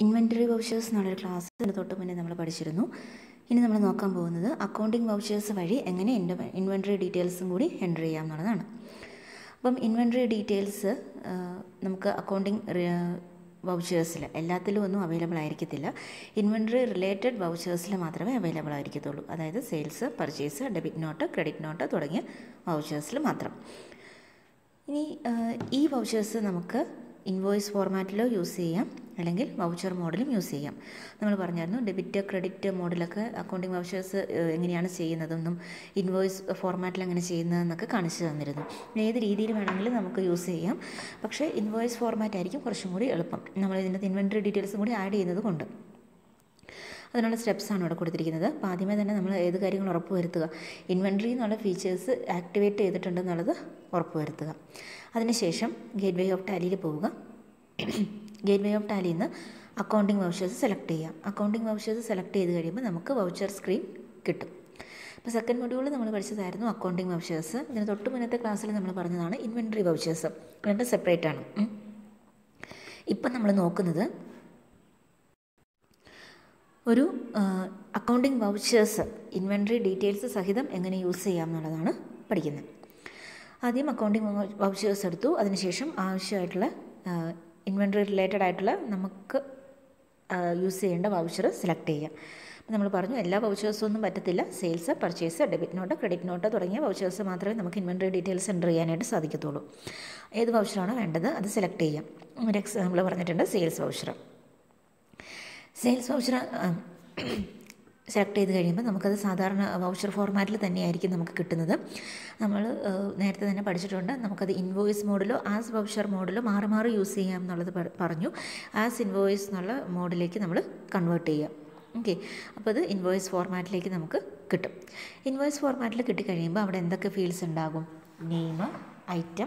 inventory vouchers എന്നുള്ളൊരു class ഇതിന് തൊട്ട് മുന്നേ നമ്മൾ പഠിച്ചിരുന്നു ഇനി നമ്മൾ നോക്കാൻ പോകുന്നത് അക്കൗണ്ടിങ് വൗച്ചേഴ്സ് വഴി എങ്ങനെ ഇൻവെൻറ്ററി ഡീറ്റെയിൽസും കൂടി എൻ്റർ ചെയ്യാം എന്നുള്ളതാണ് അപ്പം ഇൻവെൻറ്ററി ഡീറ്റെയിൽസ് നമുക്ക് അക്കൗണ്ടിങ് വൗച്ചേഴ്സിൽ എല്ലാത്തിലും ഒന്നും അവൈലബിൾ ആയിരിക്കത്തില്ല ഇൻവെൻറ്ററി റിലേറ്റഡ് വൗച്ചേഴ്സിൽ മാത്രമേ അവൈലബിൾ ആയിരിക്കത്തുള്ളൂ അതായത് sales purchase debit note credit note തുടങ്ങിയ വൗച്ചേഴ്സിൽ മാത്രം ഇനി ഈ വൗച്ചേഴ്സ് നമുക്ക് ഇൻവോയ്സ് ഫോർമാറ്റിലോ യൂസ് ചെയ്യാം അല്ലെങ്കിൽ വൗച്ചർ മോഡലും യൂസ് ചെയ്യാം നമ്മൾ പറഞ്ഞായിരുന്നു ഡെബിറ്റ് ക്രെഡിറ്റ് മോഡിലൊക്കെ അക്കൗണ്ടിങ് വൗച്ചേഴ്സ് എങ്ങനെയാണ് ചെയ്യുന്നതെന്നും ഇൻവോയ്സ് ഫോർമാറ്റിൽ എങ്ങനെ ചെയ്യുന്നതെന്നൊക്കെ കാണിച്ചു തന്നിരുന്നു ഏത് രീതിയിൽ വേണമെങ്കിലും നമുക്ക് യൂസ് ചെയ്യാം പക്ഷേ ഇൻവോയ്സ് ഫോർമാറ്റ് ആയിരിക്കും കുറച്ചും കൂടി എളുപ്പം നമ്മൾ ഇതിൻ്റെ ഇൻവെൻറ്ററി ഡീറ്റെയിൽസും കൂടി ആഡ് ചെയ്യുന്നത് കൊണ്ട് അതിനുള്ള സ്റ്റെപ്സാണ് ഇവിടെ കൊടുത്തിരിക്കുന്നത് അപ്പോൾ ആദ്യമേ തന്നെ നമ്മൾ ഏത് കാര്യങ്ങൾ ഉറപ്പ് വരുത്തുക ഇൻവെൻട്രി എന്നുള്ള ഫീച്ചേഴ്സ് ആക്ടിവേറ്റ് ചെയ്തിട്ടുണ്ടെന്നുള്ളത് ഉറപ്പ് വരുത്തുക അതിനുശേഷം ഗേറ്റ് വേ ഓഫ് ടാലിയിൽ പോവുക ഗേറ്റ് വേ ഓഫ് ടാലിയിൽ നിന്ന് അക്കൗണ്ടിങ് വൗച്ചേഴ്സ് സെലക്ട് ചെയ്യാം അക്കൗണ്ടിങ് വൗച്ചേഴ്സ് സെലക്ട് ചെയ്ത് കഴിയുമ്പോൾ നമുക്ക് വൗച്ചർ സ്ക്രീൻ കിട്ടും അപ്പോൾ സെക്കൻഡ് മൊഡ്യൂളിൽ നമ്മൾ പഠിച്ചതായിരുന്നു അക്കൗണ്ടിങ് വൗച്ചേഴ്സ് ഇതിന് തൊട്ട് മുന്നത്തെ ക്ലാസ്സിൽ നമ്മൾ പറഞ്ഞതാണ് ഇൻവെൻട്രി വൗച്ചേഴ്സ് രണ്ടും സെപ്പറേറ്റ് ആണ് ഇപ്പം നമ്മൾ നോക്കുന്നത് ഒരു അക്കൗണ്ടിങ് വൗച്ചേഴ്സ് ഇൻവെൻട്രി ഡീറ്റെയിൽസ് സഹിതം എങ്ങനെ യൂസ് ചെയ്യാം എന്നുള്ളതാണ് പഠിക്കുന്നത് ആദ്യം അക്കൗണ്ടിങ് വൗച്ചേഴ്സ് എടുത്തു അതിനുശേഷം ആവശ്യമായിട്ടുള്ള ഇൻവെൻട്രി റിലേറ്റഡ് ആയിട്ടുള്ള നമുക്ക് യൂസ് ചെയ്യേണ്ട വൗച്ചർ സെലക്ട് ചെയ്യാം നമ്മൾ പറഞ്ഞു എല്ലാ വൗച്ചേഴ്സും ഒന്നും പറ്റത്തില്ല sales purchase debit note credit note തുടങ്ങിയ വൗച്ചേഴ്സ് മാത്രമേ നമുക്ക് ഇൻവെൻട്രി ഡീറ്റെയിൽസ് എൻ്റർ ചെയ്യാനായിട്ട് സാധിക്കത്തുള്ളൂ ഏത് വൗച്ചറാണോ വേണ്ടത് അത് സെലക്ട് ചെയ്യാം ഒരു എക്സാമ്പിൾ പറഞ്ഞിട്ടുണ്ട് sales voucher sales voucher select ചെയ്ത് കഴിയുമ്പോൾ നമുക്കത് സാധാരണ വൗച്ചർ ഫോർമാറ്റിൽ തന്നെയായിരിക്കും നമുക്ക് കിട്ടുന്നത് നമ്മൾ നേരത്തെ തന്നെ പഠിച്ചിട്ടുണ്ട് നമുക്കത് ഇൻവോയ്സ് മോഡിലോ ആസ് വൗച്ചർ മോഡിലോ മാറി മാറി യൂസ് ചെയ്യാം എന്നുള്ളത് പറഞ്ഞു ആസ് ഇൻവോയ്സ് എന്നുള്ള മോഡിലേക്ക് നമ്മൾ കൺവേർട്ട് ചെയ്യാം ഓക്കെ അപ്പോൾ അത് ഇൻവോയ്സ് ഫോർമാറ്റിലേക്ക് നമുക്ക് കിട്ടും ഇൻവോയ്സ് ഫോർമാറ്റിൽ കിട്ടിക്കഴിയുമ്പോൾ അവിടെ എന്തൊക്കെ ഫീൽഡ്സ് ഉണ്ടാകും name item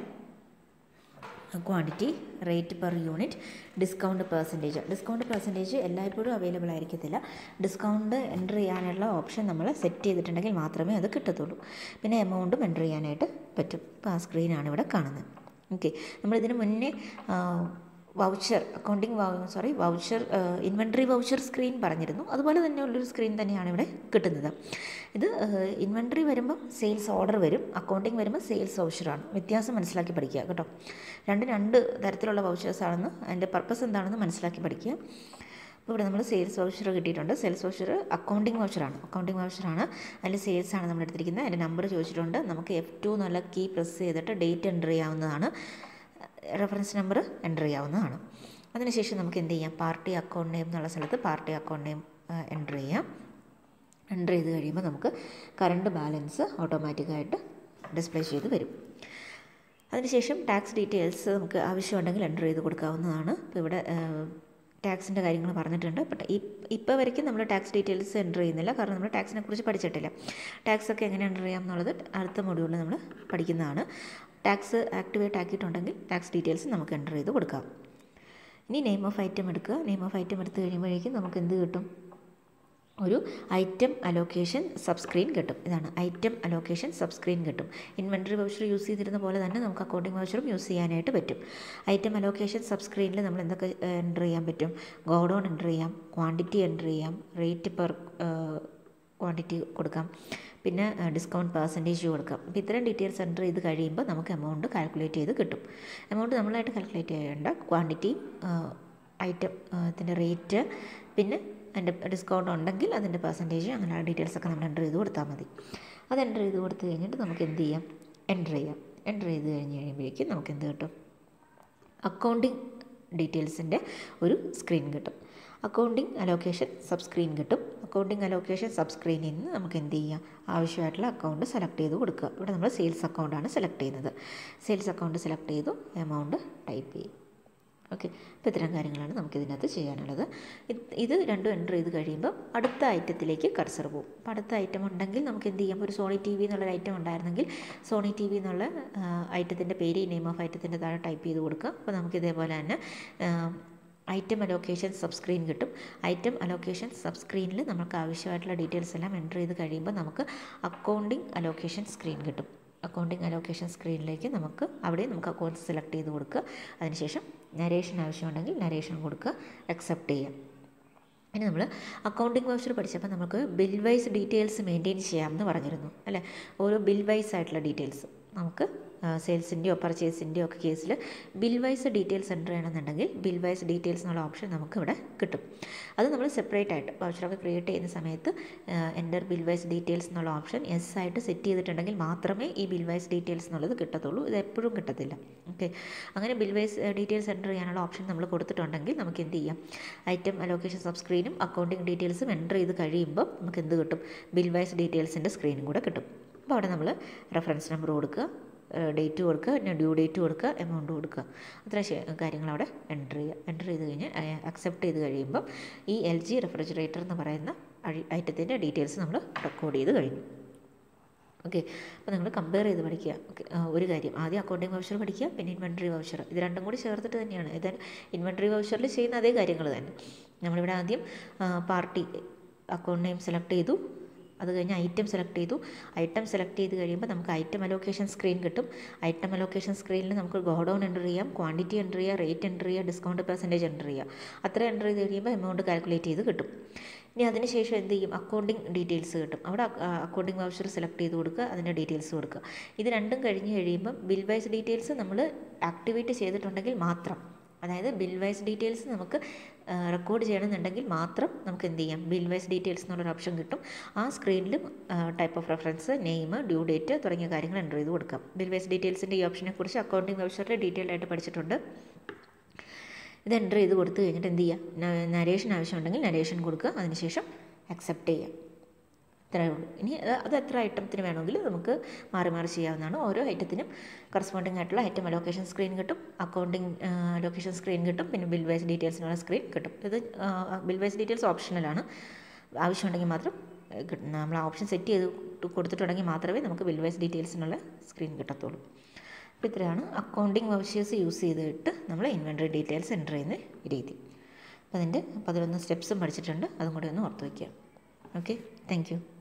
quantity rate per unit discount percentage discount percentage എല്ലായ്പ്പോഴും അവൈലബിൾ ആയിരിക്കത്തില്ല ഡിസ്കൗണ്ട് എൻ്റർ ചെയ്യാനുള്ള ഓപ്ഷൻ നമ്മൾ സെറ്റ് ചെയ്തിട്ടുണ്ടെങ്കിൽ മാത്രമേ അത് കിട്ടത്തുള്ളൂ പിന്നെ എമൗണ്ടും എൻ്റർ ചെയ്യാനായിട്ട് പറ്റും അപ്പോൾ ആ സ്ക്രീനാണ് ഇവിടെ കാണുന്നത് ഓക്കെ നമ്മളിതിന് മുന്നേ voucher accounting sorry voucher inventory voucher screen പറഞ്ഞിരുന്നു അതുപോലെ തന്നെ ഉള്ളൊരു സ്ക്രീൻ തന്നെയാണ് ഇവിടെ കിട്ടുന്നത് ഇത് ഇൻവെൻട്രി വരുമ്പോൾ സെയിൽസ് ഓർഡർ വരും അക്കൗണ്ടിങ് വരുമ്പോൾ സെയിൽസ് വൗച്ചറാണ് വ്യത്യാസം മനസ്സിലാക്കി പഠിക്കുക കേട്ടോ രണ്ട് രണ്ട് തരത്തിലുള്ള വൗച്ചേഴ്സ് ആണെന്ന് അതിൻ്റെ പർപ്പസ് എന്താണെന്ന് മനസ്സിലാക്കി പഠിക്കുക അപ്പോൾ ഇവിടെ നമ്മൾ സെയിൽസ് വൗച്ചർ കിട്ടിയിട്ടുണ്ട് സെയിൽസ് വൗച്ചർ അക്കൗണ്ടിങ് വൗച്ചറാണ് അക്കൗണ്ടിങ് വൗച്ചറാണ് അതിൽ സെയിൽസ് ആണ് നമ്മൾ എടുത്തിരിക്കുന്നത് അതിൻ്റെ നമ്പർ ചോദിച്ചിട്ടുണ്ട് നമുക്ക് എഫ് ടു എന്നുള്ള കീ പ്രസ് ചെയ്തിട്ട് ഡേറ്റ് എൻ്റർ ചെയ്യാവുന്നതാണ് റെഫറൻസ് നമ്പർ എൻ്റർ ചെയ്യാവുന്നതാണ് അതിനുശേഷം നമുക്ക് എന്ത് ചെയ്യാം പാർട്ടി അക്കൗണ്ട് നെയിം എന്നുള്ള സ്ഥലത്ത് പാർട്ടി അക്കൗണ്ട് നെയിം എൻ്റർ ചെയ്യാം എൻ്റർ ചെയ്ത് കഴിയുമ്പോൾ നമുക്ക് കറണ്ട് ബാലൻസ് ഓട്ടോമാറ്റിക്കായിട്ട് ഡിസ്പ്ലേ ചെയ്ത് വരും അതിനുശേഷം ടാക്സ് ഡീറ്റെയിൽസ് നമുക്ക് ആവശ്യമുണ്ടെങ്കിൽ എൻ്റർ ചെയ്ത് കൊടുക്കാവുന്നതാണ് ഇപ്പോൾ ഇവിടെ ടാക്സിൻ്റെ കാര്യങ്ങൾ പറഞ്ഞിട്ടുണ്ട് ബട്ട് ഇപ്പോൾ വരയ്ക്കും നമ്മൾ ടാക്സ് ഡീറ്റെയിൽസ് എൻ്റർ ചെയ്യുന്നില്ല കാരണം നമ്മൾ ടാക്സിനെ കുറിച്ച് പഠിച്ചിട്ടില്ല ടാക്സ് ഒക്കെ എങ്ങനെ എൻ്റർ ചെയ്യാം എന്നുള്ളത് അടുത്ത മൊഡ്യൂളിൽ നമ്മൾ പഠിക്കുന്നതാണ് ടാക്സ് ആക്ടിവേറ്റ് ആക്കിയിട്ടുണ്ടെങ്കിൽ ടാക്സ് ഡീറ്റെയിൽസ് നമുക്ക് എൻ്റർ ചെയ്ത് കൊടുക്കാം ഇനി നെയിം ഓഫ് ഐറ്റം എടുക്കുക നെയിം ഓഫ് ഐറ്റം എടുത്ത് കഴിയുമ്പോഴേക്കും നമുക്ക് എന്ത് കിട്ടും ഒരു ഐറ്റം അലോക്കേഷൻ സബ് സ്ക്രീൻ കിട്ടും ഇതാണ് ഐറ്റം അലോക്കേഷൻ സബ് സ്ക്രീൻ കിട്ടും ഇൻവെൻറ്ററി വൗച്ചർ യൂസ് ചെയ്തിരുന്ന പോലെ തന്നെ നമുക്ക് അക്കൗണ്ടിങ് വൗച്ചറും യൂസ് ചെയ്യാനായിട്ട് പറ്റും ഐറ്റം അലോക്കേഷൻ സബ് സ്ക്രീനിൽ നമ്മൾ എന്തൊക്കെ എൻ്റർ ചെയ്യാൻ പറ്റും ഗോഡൗൺ എൻ്റർ ചെയ്യാം ക്വാണ്ടിറ്റി എൻ്റർ ചെയ്യാം റേറ്റ് പെർ ക്വാണ്ടിറ്റി കൊടുക്കാം പിന്നെ ഡിസ്കൗണ്ട് പെർസെൻറ്റേജ് കൊടുക്കാം അപ്പോൾ ഇത്രയും ഡീറ്റെയിൽസ് എൻ്റർ ചെയ്ത് കഴിയുമ്പോൾ നമുക്ക് എമൗണ്ട് കാൽക്കുലേറ്റ് ചെയ്ത് കിട്ടും എമൗണ്ട് നമ്മളായിട്ട് കാൽക്കുലേറ്റ് ചെയ്യേണ്ട ക്വാണ്ടിറ്റി ഐറ്റം ത്തിൻ്റെ റേറ്റ് പിന്നെ അതിൻ്റെ ഡിസ്കൗണ്ട് ഉണ്ടെങ്കിൽ അതിൻ്റെ പെർസെൻറ്റേജ് അങ്ങനെയുള്ള ഡീറ്റെയിൽസ് ഒക്കെ നമ്മൾ എൻ്റർ ചെയ്ത് കൊടുത്താൽ മതി അത് എൻ്റർ ചെയ്ത് കൊടുത്തു കഴിഞ്ഞിട്ട് നമുക്ക് എന്ത് ചെയ്യാം എൻ്റർ ചെയ്യാം എൻ്റർ ചെയ്ത് കഴിഞ്ഞ് കഴിയുമ്പോഴേക്കും നമുക്ക് എന്ത് കിട്ടും അക്കൗണ്ടിങ് ഡീറ്റെയിൽസിൻ്റെ ഒരു സ്ക്രീൻ കിട്ടും അക്കൗണ്ടിങ് അലോക്കേഷൻ സബ് സ്ക്രീൻ കിട്ടും അക്കൗണ്ടിങ് അലോക്കേഷൻ സബ് സ്ക്രീനിൽ നിന്ന് നമുക്ക് എന്ത് ചെയ്യാം ആവശ്യമായിട്ടുള്ള അക്കൗണ്ട് സെലക്ട് ചെയ്ത് കൊടുക്കുക ഇവിടെ നമ്മൾ സെയിൽസ് അക്കൗണ്ടാണ് സെലക്ട് ചെയ്യുന്നത് സെയിൽസ് അക്കൗണ്ട് സെലക്ട് ചെയ്തു എമൗണ്ട് ടൈപ്പ് ചെയ്യും ഓക്കെ അപ്പോൾ ഇത്തരം കാര്യങ്ങളാണ് നമുക്ക് ഇതിനകത്ത് ചെയ്യാനുള്ളത് ഇത് രണ്ടും എൻ്റർ ചെയ്ത് കഴിയുമ്പോൾ അടുത്ത ഐറ്റത്തിലേക്ക് കർസർ പോകും അപ്പോൾ അടുത്ത ഐറ്റം ഉണ്ടെങ്കിൽ നമുക്ക് എന്ത് ചെയ്യാം ഒരു സോണി ടി വി എന്നുള്ളൊരു ഐറ്റം ഉണ്ടായിരുന്നെങ്കിൽ സോണി ടി വി എന്നുള്ള ഐറ്റത്തിൻ്റെ പേര് നെയിം ഓഫ് ഐറ്റത്തിൻ്റെ താഴെ ടൈപ്പ് ചെയ്ത് കൊടുക്കുക അപ്പോൾ നമുക്ക് ഇതേപോലെ തന്നെ ഐറ്റം അലോക്കേഷൻ സബ് സ്ക്രീൻ കിട്ടും ഐറ്റം അലോക്കേഷൻ സബ് സ്ക്രീനിൽ നമുക്ക് ആവശ്യമായിട്ടുള്ള ഡീറ്റെയിൽസ് എല്ലാം എൻ്റർ ചെയ്ത് കഴിയുമ്പോൾ നമുക്ക് അക്കൗണ്ടിങ് അലോക്കേഷൻ സ്ക്രീൻ കിട്ടും അക്കൗണ്ടിങ് അലോക്കേഷൻ സ്ക്രീനിലേക്ക് നമുക്ക് അവിടെ നമുക്ക് അക്കൗണ്ട്സ് സെലക്ട് ചെയ്ത് കൊടുക്കുക അതിനുശേഷം നരേഷൻ ആവശ്യമുണ്ടെങ്കിൽ നരേഷൻ കൊടുക്കുക അക്സെപ്റ്റ് ചെയ്യുക ഇനി നമ്മൾ അക്കൗണ്ടിങ് വൗച്ചർ പഠിച്ചപ്പോൾ നമുക്ക് ബിൽ വൈസ് ഡീറ്റെയിൽസ് മെയിൻറ്റെയിൻ ചെയ്യാമെന്ന് പറഞ്ഞിരുന്നു അല്ലേ ഓരോ ബിൽ വൈസ് ആയിട്ടുള്ള ഡീറ്റെയിൽസ് നമുക്ക് സെയിൽസിൻ്റെയോ പർച്ചേസിൻ്റെയോ ഒക്കെ കേസിൽ ബിൽ വൈസ് ഡീറ്റെയിൽസ് എൻ്റർ ചെയ്യണമെന്നുണ്ടെങ്കിൽ ബിൽ വൈസ് ഡീറ്റെയിൽസ് എന്നുള്ള ഓപ്ഷൻ നമുക്ക് ഇവിടെ കിട്ടും അത് നമ്മൾ സെപ്പറേറ്റ് ആയിട്ട് വൗച്ചറൊക്കെ ക്രിയേറ്റ് ചെയ്യുന്ന സമയത്ത് എൻ്റർ ബിൽ വൈസ് ഡീറ്റെയിൽസ് എന്നുള്ള ഓപ്ഷൻ എസ് ആയിട്ട് സെറ്റ് ചെയ്തിട്ടുണ്ടെങ്കിൽ മാത്രമേ ഈ ബിൽ വൈസ് ഡീറ്റെയിൽസ് എന്നുള്ളത് കിട്ടത്തുള്ളൂ ഇത് എപ്പോഴും കിട്ടത്തില്ല ഓക്കെ അങ്ങനെ ബിൽ വൈസ് ഡീറ്റെയിൽസ് എൻ്റർ ചെയ്യാനുള്ള ഓപ്ഷൻ നമ്മൾ കൊടുത്തിട്ടുണ്ടെങ്കിൽ നമുക്ക് എന്ത് ചെയ്യാം ഐറ്റം അലോക്കേഷൻ സബ് സ്ക്രീനും അക്കൗണ്ടിങ് ഡീറ്റെയിൽസും എൻ്റർ ചെയ്ത് കഴിയുമ്പോൾ നമുക്ക് എന്ത് കിട്ടും ബിൽ വൈസ് ഡീറ്റെയിൽസിൻ്റെ സ്ക്രീനും കൂടെ കിട്ടും അപ്പോൾ അവിടെ നമ്മൾ റെഫറൻസ് നമ്പർ കൊടുക്കുക ഡേറ്റ് കൊടുക്കുക പിന്നെ ഡ്യൂ ഡേറ്റ് കൊടുക്കുക എമൗണ്ട് കൊടുക്കുക അത്ര കാര്യങ്ങൾ അവിടെ എൻ്റർ ചെയ്യുക എൻ്റർ ചെയ്ത് കഴിഞ്ഞ് അക്സെപ്റ്റ് ചെയ്ത് കഴിയുമ്പം ഈ എൽ ജി റെഫ്രിജറേറ്റർ എന്ന് പറയുന്ന ഐറ്റത്തിൻ്റെ ഡീറ്റെയിൽസ് നമ്മൾ റെക്കോർഡ് ചെയ്ത് കഴിഞ്ഞു ഓക്കെ അപ്പോൾ നിങ്ങൾ കമ്പയർ ചെയ്ത് പഠിക്കുക ഓക്കെ ഒരു കാര്യം ആദ്യം അക്കൗണ്ടിങ് വൗച്ചർ പഠിക്കുക പിന്നെ ഇൻവെൻട്രി വൗച്ചർ ഇത് രണ്ടും കൂടി ചേർത്തിട്ട് തന്നെയാണ് ഇത് ഇൻവെൻട്രി വൗച്ചറിൽ ചെയ്യുന്ന അതേ കാര്യങ്ങൾ തന്നെ നമ്മളിവിടെ ആദ്യം പാർട്ടി അക്കൗണ്ട് നെയിം സെലക്ട് ചെയ്തു അത് കഴിഞ്ഞ് ഐറ്റം സെലക്ട് ചെയ്തു ഐറ്റം സെലക്ട് ചെയ്ത് കഴിയുമ്പോൾ നമുക്ക് ഐറ്റം അലോക്കേഷൻ സ്ക്രീൻ കിട്ടും ഐറ്റം അലോക്കേഷൻ സ്ക്രീനിൽ നമുക്ക് ഗോഡൗൺ എൻ്റർ ചെയ്യാം ക്വാണ്ടിറ്റി എൻ്റർ ചെയ്യുക റേറ്റ് എൻ്റർ ചെയ്യുക ഡിസ്കൗണ്ട് പെർസെൻറ്റേജ് എൻ്റർ ചെയ്യുക അത്ര എൻ്റർ ചെയ്ത് കഴിയുമ്പോൾ എമൗണ്ട് കാൽക്കുലേറ്റ് ചെയ്ത് കിട്ടും ഇനി അതിനുശേഷം എന്ത് ചെയ്യും അക്കൗണ്ടിങ് ഡീറ്റെയിൽസ് കിട്ടും അവിടെ അക്കൗണ്ടിങ് വൗച്ചർ സെലക്ട് ചെയ്ത് കൊടുക്കുക അതിൻ്റെ ഡീറ്റെയിൽസ് കൊടുക്കുക ഇത് രണ്ടും കഴിഞ്ഞ് കഴിയുമ്പം ബിൽ വൈസ് ഡീറ്റെയിൽസ് നമ്മൾ ആക്ടിവേറ്റ് ചെയ്തിട്ടുണ്ടെങ്കിൽ മാത്രം അതായത് ബിൽ വൈസ് ഡീറ്റെയിൽസ് നമുക്ക് റെക്കോർഡ് ചെയ്യണമെന്നുണ്ടെങ്കിൽ മാത്രം നമുക്ക് എന്ത് ചെയ്യാം ബിൽ വൈസ് ഡീറ്റെയിൽസ് എന്നുള്ളൊരു ഓപ്ഷൻ കിട്ടും ആ സ്ക്രീനിലും type of reference name due date തുടങ്ങിയ കാര്യങ്ങൾ എൻ്റർ ചെയ്ത് കൊടുക്കാം ബിൽ വൈസ് ഡീറ്റെയിൽസിൻ്റെ ഈ ഓപ്ഷനെ കുറിച്ച് അക്കൗണ്ടിങ് വെബ്സൈറ്റിൽ ഡീറ്റെയിൽ ആയിട്ട് പഠിച്ചിട്ടുണ്ട് ഇത് എൻ്റർ ചെയ്ത് കൊടുത്തു കഴിഞ്ഞിട്ട് എന്ത് ചെയ്യുക നരേഷൻ ആവശ്യമുണ്ടെങ്കിൽ നരേഷൻ കൊടുക്കുക അതിനുശേഷം അക്സെപ്റ്റ് ചെയ്യുക ഇത്രയേ ഉള്ളൂ ഇനി അത് എത്ര ഐറ്റത്തിന് വേണമെങ്കിൽ നമുക്ക് മാറി മാറി ചെയ്യാവുന്നതാണ് ഓരോ ഐറ്റത്തിനും കറസ്പോണ്ടിങ് ആയിട്ടുള്ള ഐറ്റം അലോക്കേഷൻ സ്ക്രീൻ കിട്ടും അക്കൗണ്ടിങ് അലോക്കേഷൻ സ്ക്രീൻ കിട്ടും പിന്നെ ബിൽ വൈസ് ഡീറ്റെയിൽസിനുള്ള സ്ക്രീൻ കിട്ടും ഇത് ബിൽ വൈസ് ഡീറ്റെയിൽസ് ഓപ്ഷണലാണ് ആവശ്യമുണ്ടെങ്കിൽ മാത്രം കിട്ടും നമ്മൾ ആ ഓപ്ഷൻ സെറ്റ് ചെയ്ത് കൊടുത്തിട്ടുണ്ടെങ്കിൽ മാത്രമേ നമുക്ക് ബിൽ വൈസ് ഡീറ്റെയിൽസിനുള്ള സ്ക്രീൻ കിട്ടത്തുള്ളൂ അപ്പോൾ ഇത്രയാണ് അക്കൗണ്ടിങ് വൗച്ചേഴ്സ് യൂസ് ചെയ്തിട്ട് നമ്മൾ ഇൻവെൻട്രി ഡീറ്റെയിൽസ് എൻ്റർ ചെയ്യുന്ന രീതി അപ്പോൾ അതിൻ്റെ പതിനൊന്ന് സ്റ്റെപ്സും പഠിച്ചിട്ടുണ്ട് അതും കൂടി ഒന്ന് ഓർത്ത് വയ്ക്കുക ഓക്കെ താങ്ക്